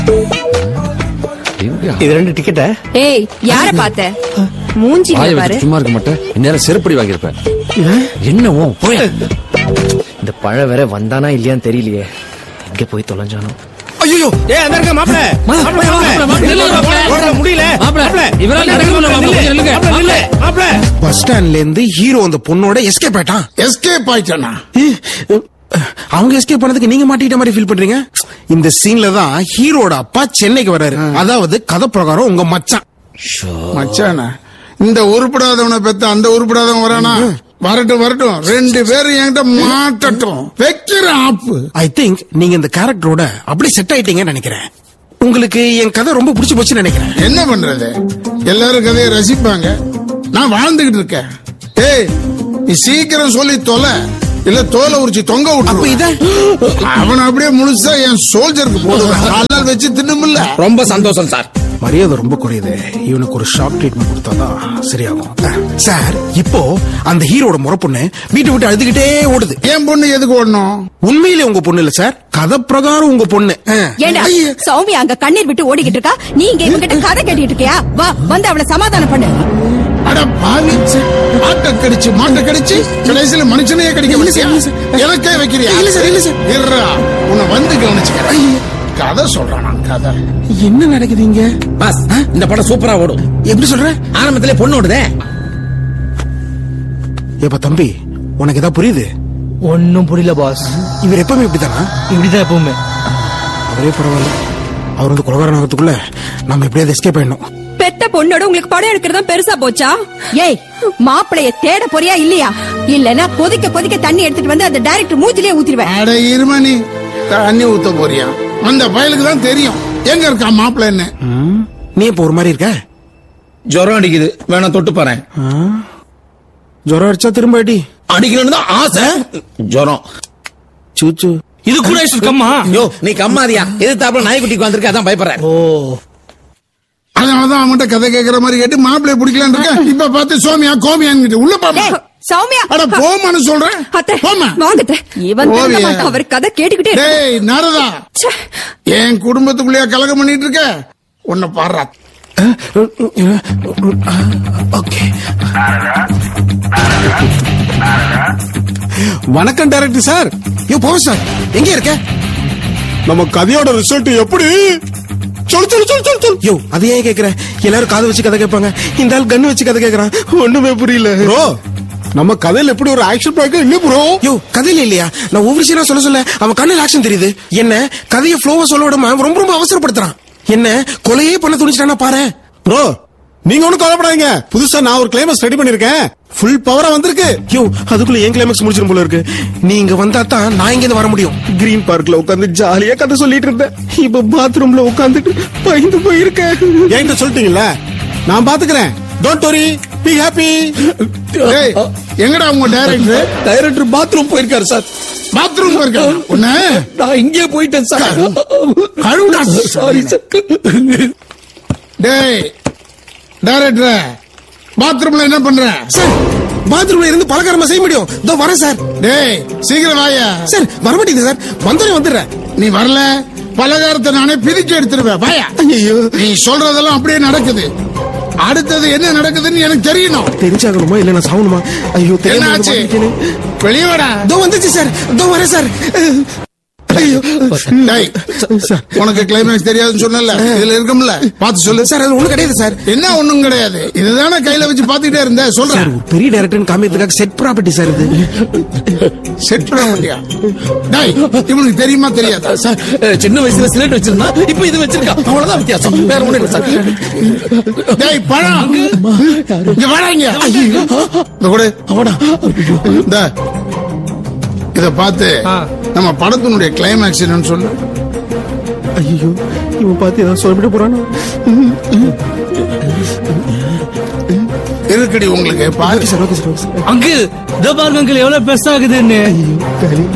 இது ரெண்டு டிக்கெட்ட ஏய் யார பார்த்த மூஞ்சி வாயை பாரு வச்சு சும்மா இருக்க மாட்டேன் இந்நேரம் செருப்படி வாங்கியிருப்பேன் என்னவோ போய் இந்த பழம் வேற வந்தானா இல்லையான்னு தெரியலையே எங்க போய் தொலைஞ்சானோ ஐயோ ஏ அந்த இருக்க மாப்பிள மாப்பிள மாப்பிள முடியல மாப்பிள, இவரால நடக்க முடியல, மாப்பிள, கொஞ்சம் நில்லுங்க. மாப்பிள மாப்பிள பஸ் ஸ்டாண்ட்ல இருந்து ஹீரோ அந்த பொண்ணோட எஸ்கேப் ஆயிட்டான் எஸ்கேப் ஆயிட்டானா அவங்க எஸ்கேப் பண்ணதுக்கு நீங்க மாட்டிக்கிட்ட மாதிரி ஃபீல் பண்றீங்க இந்த சீன்ல தான் ஹீரோட அப்பா சென்னைக்கு வராரு அதாவது கதை பிரகாரம் உங்க மச்சான் மச்சானா இந்த உருப்படாதவனை பெத்த அந்த உருப்படாதவன் வரானா வரட்டும் வரட்டும் ரெண்டு பேரும் என்கிட்ட மாட்டட்டும் வைக்கிற ஆப்பு ஐ திங்க் நீங்க இந்த கேரக்டரோட அப்படியே செட் ஆயிட்டீங்கன்னு நினைக்கிறேன் உங்களுக்கு என் கதை ரொம்ப பிடிச்சு போச்சுன்னு நினைக்கிறேன் என்ன பண்றது எல்லாரும் கதையை ரசிப்பாங்க நான் வாழ்ந்துகிட்டு இருக்கேன் ஏய் நீ சீக்கிரம் சொல்லி தொலை இல்ல தோலை உரிச்சு தொங்க அப்ப விட்டு இத அவன் அப்படியே முழுசா என் சோல்ஜருக்கு போடுவேன் நாலு வச்சு தின்னுமில்ல ரொம்ப சந்தோஷம் சார் மரியாதை ரொம்ப குறையுது இவனுக்கு ஒரு ஷாக் ட்ரீட்மெண்ட் கொடுத்தாதான் சரியாகும் அஹ், சார் இப்போ அந்த ஹீரோட முறை பொண்ணு வீட்டை விட்டு அழுதுகிட்டே ஓடுது என் பொண்ணு எதுக்கு ஓடணும் உண்மையிலே உங்க பொண்ணு இல்ல சார் கதை பிரகாரம் உங்க பொண்ணு அஹ். ஏண்டா ஐயே. சௌமியா அங்க கண்ணீர் விட்டு ஓடிக்கிட்டு இருக்கா நீ இங்க இவங்க கிட்ட கதை கேட்டுட்டு இருக்கியா வா வந்து அவளை சமாதானம் பண்ணு அட பாவி மாட்டை கடிச்சு மாட்டை கடிச்சு கடைசியில மனுஷனையே கடிக்க முடியா எனக்கே வைக்கிறியா இல்ல சார், இல்ல சார். இருடா உன்னை வந்து கவனிச்சுக்கிறேன் கதை சொல்றானா கதை என்ன நடக்குது இங்க பாஸ் இந்த படம் சூப்பரா ஓடும் எப்படி சொல்ற ஆரம்பத்திலே பொண்ணு ஓடுதே ஏப்பா தம்பி உனக்கு ஏதாவது புரியுது ஒன்னும் புரியல பாஸ் இவர் எப்பவுமே இப்படிதானா இப்படிதான் எப்பவுமே அவரே பரவாயில்ல அவர் வந்து குலகாரன் ஆகிறதுக்குள்ள நம்ம எப்படியாவது எஸ்கேப் ஆயிடணும் பெத்த பொண்ணோட உங்களுக்கு படம் எடுக்கிறதா பெருசா போச்சா ஏய் மாப்பிளைய தேட போறியா இல்லையா இல்லனா கொதிக்க கொதிக்க தண்ணி எடுத்துட்டு வந்து அந்த டைரக்டர் மூஞ்சிலே ஊத்திடுவேன் அட இருமணி தண்ணி ஊத்த போறியா அந்த பயலுக்கு தான் தெரியும் எங்க இருக்கா மாப்பிள்ளைன்னு ம், நீ இப்ப ஒரு மாதிரி இருக்க ஜுரம் அடிக்குது வேணா தொட்டு பாறேன் ஆ? ஜுரம் அடிச்சா திரும்ப அடி அடிக்கணும்னு தான் ஆசை ஜுரம் சூச்சு இது கூட கம்மா யோ நீ கம்மாதியா எதிர்த்தாப்புல நாய்க்குட்டிக்கு வந்திருக்க அதான் பயப்படுறேன் ஓ அதனாலதான் அவன்கிட்ட கதை கேட்கற மாதிரி கேட்டு மாப்பிள்ளைய பிடிக்கலான்னு இருக்கேன் இப்ப பார்த்து சோமியா கோமியான்னு உள்ள பாப்பா டேய், சௌமியா அட போமான்னு சொல்றேன் அத்தை போமா வாங்க அத்தை. இவன் திருந்த ஓவியா. மாட்டான். அவர் கதை கேட்டுக்கிட்டே இருக்கான். டேய் நாரதா ச்சே. என் குடும்பத்துக்குள்ளேயே கலகம் பண்ணிட்டு இருக்க உன்னை பாடுறா ஓகே வணக்கம் டைரக்டர் சார் யோ போவ சார் எங்க இருக்க நம்ம கதையோட ரிசல்ட் எப்படி சொல்லு சொல்லு சொல்லு சொல்லு சொல்லு யோ அது ஏன் கேக்குற எல்லாரும் காதை வச்சு கதை கேட்பாங்க இந்த ஆள் கண்ணு வச்சு கதை கேக்குறான் ஒண்ணுமே புரியல ப்ரோ நம்ம கதையில எப்படி ஒரு ஆக்ஷன் பேக்க இல்ல ப்ரோ யோ கதையில இல்லையா நான் ஒவ்வொரு சீனா சொல்ல சொல்ல அவன் கண்ணில் ஆக்ஷன் தெரியுது என்ன கதையை ஃப்ளோவா சொல்ல விடாம அவன் ரொம்ப ரொம்ப அவசரப்படுத்துறான் என்ன கொலையே பண்ண துணிச்சிட்டானா பாரு ப்ரோ நீங்க ஒண்ணும் கவலைப்படாதீங்க புதுசா நான் ஒரு கிளைமஸ் ரெடி பண்ணிருக்கேன் ஃபுல் பவரா வந்திருக்கு யோ அதுக்குள்ள ஏன் கிளைமேக்ஸ் முடிச்சிடும் போல இருக்கு நீங்க வந்தா தான் நான் இங்க இருந்து வர முடியும் கிரீன் பார்க்ல உட்கார்ந்து ஜாலியா கதை சொல்லிட்டு இருந்தேன் இப்ப பாத்ரூம்ல உட்கார்ந்துட்டு பயந்து போயிருக்கேன் என்கிட்ட சொல்லிட்டீங்கல்ல நான் பாத்துக்கிறேன் டோன்ட் வரி பி ஹாப்பி டேய் எங்கடா உங்க டைரக்டர் டைரக்டர் பாத்ரூம் போயிருக்காரு சார் பாத்ரூம் இருக்க உன்ன நான் இங்கே போயிட்டேன் சார் கழுவுடா சாரி சார் டேய் டைரக்டர் பாத்ரூம்ல என்ன பண்ற சார் பாத்ரூம்ல இருந்து பலகாரமா செய்ய முடியும் இதோ வரேன் சார் டேய் சீக்கிரம் வாயா சார் வர மாட்டேங்குது சார் வந்தோடனே வந்துடுறேன் நீ வரல பலகாரத்தை நானே பிரிச்சு எடுத்துருவேன் வாயா ஐயோ நீ சொல்றதெல்லாம் அப்படியே நடக்குது அடுத்தது என்ன நடக்குதுன்னு எனக்கு தெரியணும் தெரிஞ்சாகணுமா இல்ல நான் சாகணுமா ஐயோ தெரியாம வந்து என்னாச்சு மாட்டிக்கிட்டேனே. வெளியே வாடா இதோ வந்துச்சு சார் இதோ வரேன் சார் ஐயோ டேய் சார் உனக்கு கிளைமேக்ஸ் தெரியாதுன்னு சொன்னல இதுல இருக்கும்ல பார்த்து சொல்லு சார் அது ஒண்ணு கிடையாது சார் என்ன ஒண்ணும் கிடையாது இதுதானே கையில வச்சு பாத்துட்டே இருந்த சார் சொல்றேன் ஒரு பெரிய டைரக்டர் காமிக்கிறதுக்காக செட் ப்ராப்பர்ட்டி சார் இது செட் பண்ண முடியா டேய் இவனுக்கு தெரியுமா தெரியாதா சார் அஹ், சின்ன வயசுல சிலேட் வச்சிருந்தா இப்ப இது வச்சிருக்கா அவ்வளவுதான் வித்தியாசம் வேற ஒண்ணு இல்ல சார் டேய் பழம் இங்க வாடா இங்க இந்த கூட அவனா இந்த இத பார்த்து நம்ம படத்தினுடைய கிளைமேக்ஸ் என்னன்னு சொல்லு ஐயோ இவன் பார்த்து ஏதாவது சொல்லிட்டு போறானோ இருக்குடி உங்களுக்கு பாரு sir okay sir okay sir uncle இதோ பாருங்க அங்கிள் எவ்வளவு பெருசாகுதுன்னு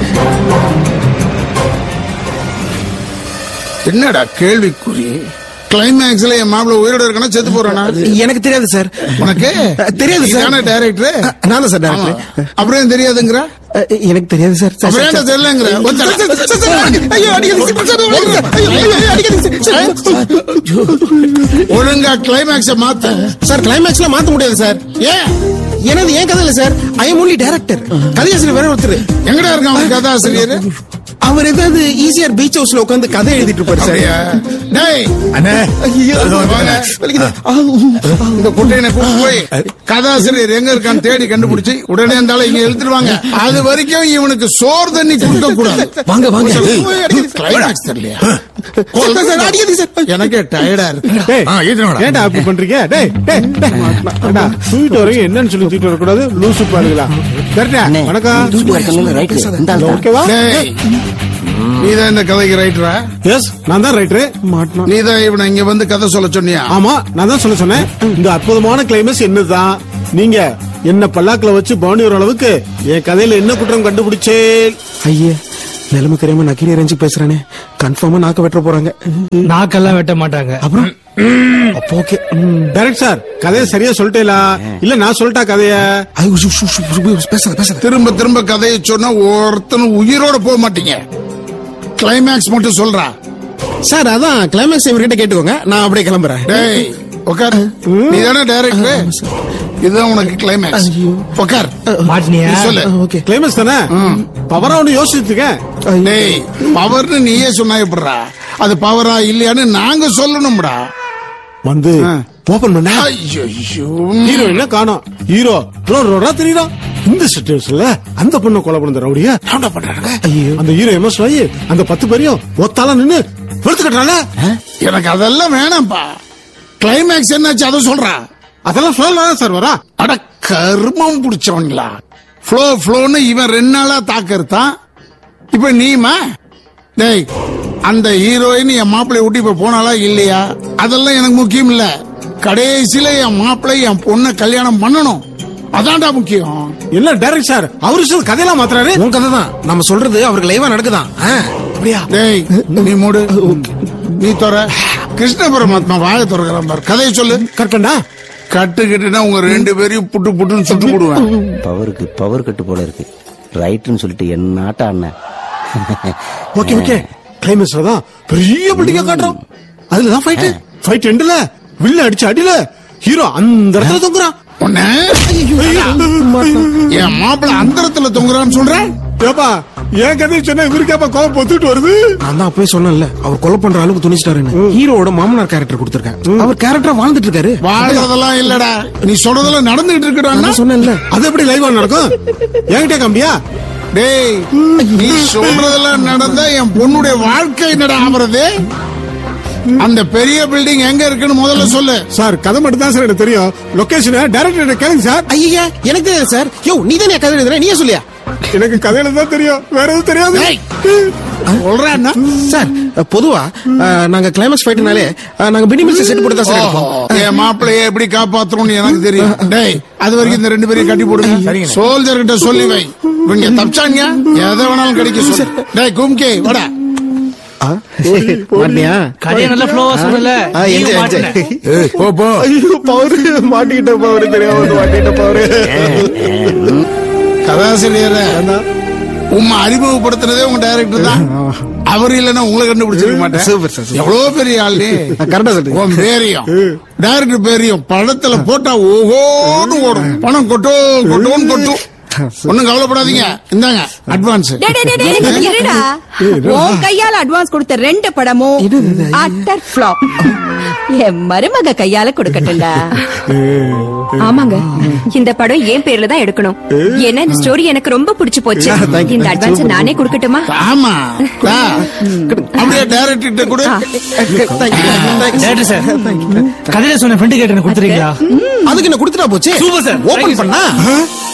என்னடா கேள்விக்குறி கிளைமேக்ஸ்ல என் மாப்பிள்ள உயிரோட இருக்கனா செத்து போறானா எனக்கு தெரியாது சார் உனக்கு தெரியாது சார். நீதானே டைரக்டர் நான் தான் சார் ஆமா. director. அப்புறம் ஏன் தெரியாதுங்கிற அஹ், எனக்கு தெரியாது சார் சார், அப்புறம் சார், ஏன்டா தெரியலங்கிற sir, sir, sir, sir, sir, ஐயோ, அடிக்காதீங்க சார், சார், சார், ஐயோ, ஐயோ, ஐயோ, அடிக்காதீங்க சார், சார். ஒழுங்கா கிளைமேக்ஸ மாத்த சார் கிளைமேக்ஸ்ல மாத்த முடியாது சார் ஏன் எனது ஏன் கதை இல்ல sir I am only director கதையாசிரியர் வேற ஒருத்தர் எங்கடா இருக்கான் அவன் கதாசிரியர் அவர் ஏதாவது ஈஸியார் பீச் ஹவுஸ்ல உட்காந்து கதை எழுதிட்டு இருப்பாரு சார் அப்படியா? டேய் அண்ணே ஐயோ, வாங்க. வலிக்குது. ஆ, உம், ஆ. இந்த குட்டையனை கூப்பிட்டு போய் கதாசிரியர் எங்க இருக்கான்னு தேடி கண்டுபிடிச்சு உடனே இருந்தாலும் இங்க எழுத்துருவாங்க அது வரைக்கும் இவனுக்கு சோறு தண்ணி கொடுக்க கூடாது வாங்க வாங்க கிளைமேக்ஸ் தெரியலையா சார், சார், அடிக்காதீங்க சார். எனக்கே டயர்டா இருக்கு டேய், ஆ, இது என்னடா? ஏன்டா அப்படி பண்றீங்க டேய் டேய் டேய். ஏன்டா, தூக்கிட்டு வரீங்க என்னன்னு சொல்லி தூக்கிட்டு வரக்கூடாது லூசு பாருங்களா கரெக்டா வணக்கம் ஓகேவா டேய் நீதான் இந்த கதைக்கு ரைட்டரா எஸ் நான் தான் ரைட்டரு மாட்டினா நீதான் இவனை இங்க வந்து கதை சொல்ல சொன்னியா ஆமா நான் தான் சொல்ல சொன்னேன் இந்த அற்புதமான கிளைமேக்ஸ் என்னதான் நீங்க என்ன பல்லாக்குல வச்சு பவுனி வர அளவுக்கு என் கதையில என்ன குற்றம் கண்டுபிடிச்சே ஐயே நிலைமை தெரியாம நக்கீரி ரேஞ்சு பேசுறானே கன்ஃபார்மா நாக்க வெட்ட போறாங்க நாக்கெல்லாம் வெட்ட மாட்டாங்க அப்புறம் அப்போ ஓகே டைரக்ட் சார் கதையை சரியா சொல்லிட்டேலா இல்ல நான் சொல்லிட்டா கதைய பேசுற பேசுற திரும்ப திரும்ப கதையை சொன்னா ஒருத்தனும் உயிரோட போக மாட்டீங்க கிளைமேக்ஸ் மட்டும் சொல்றா சார் அதான் கிளைமேக்ஸ் இவர்கிட்ட கேட்டுக்கோங்க நான் அப்படியே கிளம்புறேன் டேய் உட்கார் நீ தானே டைரக்டர் இதுதான் உனக்கு கிளைமேக்ஸ் உட்கார் மாட்டினியா நீ சொல்லு ஓகே கிளைமேக்ஸ் தானே பவரா ஒண்ணு யோசிச்சுக்க டேய் பவர்னு நீயே சொன்னா எப்படிடா அது பவரா இல்லையான்னு நாங்க சொல்லணும்டா வந்து ஆ. ஓபன் பண்ண ஐயோ ஹீரோ என்ன காணோம் ஹீரோ ரோட் ரோடா தெரியுதா இந்த சிச்சுவேஷன்ல அந்த பொண்ணு கொலை பண்ண ரவுடிய என்ன பண்றாங்க அந்த ஹீரோ எமோஷன் ஆகி அந்த பத்து பேரையும் ஒத்தால நின்னு வெளுத்துக்கட்டால எனக்கு அதெல்லாம் வேணாம்ப்பா கிளைமேக்ஸ் என்னாச்சு அதை சொல்றா அதெல்லாம் சொல்லலாம் சார் வரா அட கர்மம் பிடிச்சவங்களா ஃப்ளோ ஃப்ளோன்னு இவன் ரெண்டு நாளா தாக்கறதான் இப்ப நீமா டேய் அந்த ஹீரோயின் என் மாப்பிள்ளை விட்டு இப்ப போனாலா இல்லையா அதெல்லாம் எனக்கு முக்கியம் இல்ல கடைசியில என் மாப்பிள்ளை என் பொண்ணை கல்யாணம் பண்ணணும் அதான்டா முக்கியம் என்ன டைரக்ட் சார் அவரு சொல்ற கதையெல்லாம் மாத்துறாரு உன் கதை தான் நம்ம சொல்றது அவருக்கு லைவா நடக்குதான் ஆ, அப்படியா டேய் நீ மூடு நீ தொற கிருஷ்ண பரமாத்மா வாய திறக்கிறான் பாரு கதையை சொல்லு கரெக்டா கட்டுக்கிட்டுனா உங்க ரெண்டு பேரையும் புட்டு புட்டுன்னு சுட்டு போடுவேன் பவருக்கு பவர் கட்டு போல இருக்கு ரைட்டுன்னு சொல்லிட்டு என்னாட்ட அண்ணன் ஓகே ஓகே கிளைமேக்ஸ்ல தான் பெரிய பில்டிங்கா காட்டுறோம் அதுல தான் ஃபைட் ஃபைட் எண்டுல வில்ல அடிச்சு அடியில ஹீரோ அந்த இடத்துல தொங்குறான் உன்ன என் மாப்பிள்ள அந்தரத்துல தொங்குறான்னு சொல்றேன் ஏப்பா என் கதையை சொன்னா இவருக்கேப்பா கோவம் பொத்துட்டு வருது நான் தான் அப்பவே சொன்னேன்ல அவர் கொலை பண்ற அளவுக்கு துணிச்சிட்டாருன்னு ஹீரோவோட மாமனார் கேரக்டர் கொடுத்திருக்கேன் அவர் கேரக்டரா வாழ்ந்துட்டு இருக்காரு வாழ்றதெல்லாம் இல்லடா நீ சொல்றதெல்லாம் நடந்துகிட்டு இருக்கடா நான் சொன்னேன்ல அது எப்படி லைவா நடக்கும் என்கிட்ட காமியா டேய் நீ சொல்றதெல்லாம் நடந்தா என் பொண்ணுடைய வாழ்க்கை என்னடா ஆவறது அந்த பெரிய பில்டிங் எங்க இருக்குன்னு முதல்ல சொல்லு சார் கதை மட்டும் தான் சார் எனக்கு தெரியும் லொகேஷன் டைரக்டர் கேளுங்க சார் ஐயா எனக்கு தெரியாது சார் யோ நீ தானே கதை எழுதுற நீயே சொல்லியா எனக்கு கதையில தான் தெரியும் வேற எதுவும் தெரியாது டேய், சொல்றேன்னா சார் பொதுவா அஹ், நாங்க கிளைமேக்ஸ் ஃபைட்னாலே நாங்க மினிமல்ஸ் செட் போட்டு தான் சார் எடுப்போம் என் மாப்பிளைய எப்படி காப்பாத்தணும்னு எனக்கு தெரியும் டேய் அது வரைக்கும் இந்த ரெண்டு பேரையும் கட்டி போடுங்க சோல்ஜர் கிட்ட சொல்லி வை இவங்க தப்பிச்சாங்க எதை வேணாலும் கிடைக்க சொல்லு டேய் கும்கே வாடா மாட்டியா கதையை நல்ல ஃப்ளோவா சொல்லல ஆ, நீங்க enjoy, மாட்டின. enjoy. போ போ ஐயோ பவர் மாட்டிக்கிட்ட பவர் தெரியாம வந்து மாட்டிக்கிட்ட பவர் கதாசிரியர உம்மை அறிமுகப்படுத்தினதே உங்க டைரக்டர் தான் அவர் இல்லைன்னா உங்களை கண்டுபிடிச்சிருக்க மாட்டேன் Super, sir, super. எவ்வளவு பெரிய ஆள் நீ கரெக்டா சொல்றீங்க உன் பேரையும் டைரக்டர் பேரையும் படத்துல போட்டா ஓஹோன்னு ஓடும் பணம் கொட்டோ கொட்டோன்னு கொட்டும் ஒண்ணும் கவலைப்படாதீங்க இந்தாங்க அட்வான்ஸ் டேய், டேய், டேய், டேய், இருடா உன் கையால அட்வான்ஸ் கொடுத்த ரெண்டு படமும் அட்டர் ஃபிளாப் என் மருமக கையால கொடுக்கட்டும்டா ஆமாங்க இந்த படம் என் பேர்ல தான் எடுக்கணும் ஏன்னா இந்த ஸ்டோரி எனக்கு ரொம்ப பிடிச்சு போச்சு இந்த அட்வான்ஸ் நானே கொடுக்கட்டுமா ஆமா டா. அப்படியே டைரக்டர் கிட்ட கொடு டேரக்டர் சார் கதையில சொன்ன ஃப்ரெண்டு கேட்டு கொடுத்துறீங்களா அதுக்கு என்ன கொடுத்துட்டா போச்சு Super, sir. Thank open you, sir. பண்ணா